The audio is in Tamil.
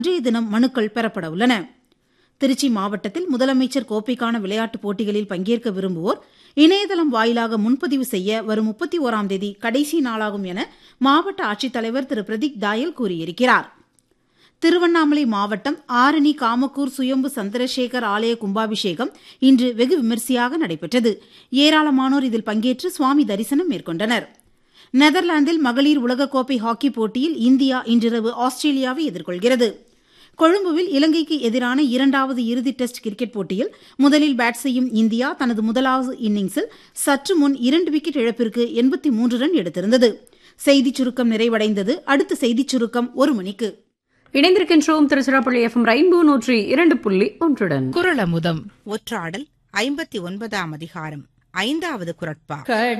இன்றைய தினம் மனுக்கள் பெறப்பட உள்ளன திருச்சி மாவட்டத்தில் முதலமைச்சர் கோப்பைக்கான விளையாட்டுப் போட்டிகளில் பங்கேற்க விரும்புவோர் இணையதளம் வாயிலாக முன்பதிவு செய்ய வரும் முப்பத்தி ஓராம் தேதி கடைசி நாளாகும் என மாவட்ட ஆட்சித்தலைவர் திரு பிரதீப் தாயல் கூறியிருக்கிறார் திருவண்ணாமலை மாவட்டம் ஆரணி காமக்கூர் சுயம்பு சந்திரசேகர் ஆலய கும்பாபிஷேகம் இன்று வெகு விமரிசையாக நடைபெற்றது ஏராளமானோர் இதில் பங்கேற்று சுவாமி தரிசனம் மேற்கொண்டனர் நெதர்லாந்தில் மகளிர் உலகக்கோப்பை ஹாக்கி போட்டியில் இந்தியா இன்றிரவு ஆஸ்திரேலியாவை எதிர்கொள்கிறது கொழும்புவில் இலங்கைக்கு எதிரான இரண்டாவது இறுதி டெஸ்ட் கிரிக்கெட் போட்டியில் முதலில் பேட் செய்யும் இந்தியா தனது முதலாவது இன்னிங்ஸில் சற்று முன் இரண்டு விக்கெட் இழப்பிற்கு எண்பத்தி மூன்று ரன் எடுத்திருந்தது செய்திச் சுருக்கம் நிறைவடைந்தது அடுத்த செய்திச் சுருக்கம் ஒரு மணிக்கு இணைந்திருக்கின்றோம் திருச்சிராப்பள்ளி எஃப்எம் ரெயின்போ நூற்றி இரண்டு புள்ளி ஒன்றுடன் குரலமுதம் ஒற்றாடல் ஐம்பத்தி ஒன்பதாம் அதிகாரம் ஐந்தாவது குரட்பா